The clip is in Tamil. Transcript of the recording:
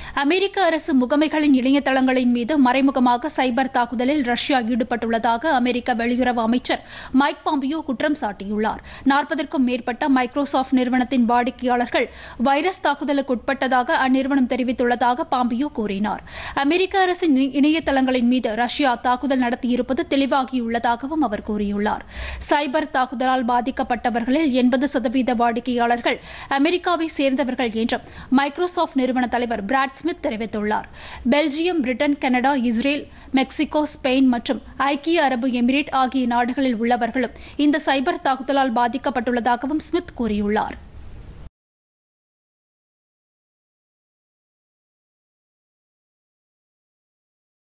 அமெரிக்க அரசு முகமைகளின் இணையதளங்களின் மீது மறைமுகமாக சைபர் தாக்குதலில் ரஷ்யா ஈடுபட்டுள்ளதாக அமெரிக்க வெளியுறவு அமைச்சர் மைக் பாம்பியோ குற்றம் சாட்டியுள்ளார் நாற்பதற்கும் மேற்பட்ட மைக்ரோசாஃப்ட் நிறுவனத்தின் வாடிக்கையாளர்கள் வைரஸ் தாக்குதலுக்கு உட்பட்டதாக அந்நிறுவனம் தெரிவித்துள்ளதாக பாம்பியோ கூறினார் அமெரிக்க அரசின் இ- இணையதளங்களின் மீது ரஷ்யா தாக்குதல் நடத்தியிருப்பது தெளிவாகியுள்ளதாகவும் அவர் கூறியுள்ளார் சைபர் தாக்குதலால் பாதிக்கப்பட்டவர்களில் எண்பது சதவீத வாடிக்கையாளர்கள் அமெரிக்காவை சேர்ந்தவர்கள் என்றும் மைக்ரோசாஃப்ட் நிறுவன தலைவர் பிராட் ஸ்மித் தெரிவித்துள்ளார் Belgium Britain Canada Israel Mexico Spain மற்றும் ஐக்கிய அரபு எமிரேட் ஆகிய நாடுகளில் உள்ளவர்களும் இந்த சைபர் தாக்குதலால் பாதிக்கப்பட்டுள்ளதாகவும் ஸ்மித் கூறியுள்ளார்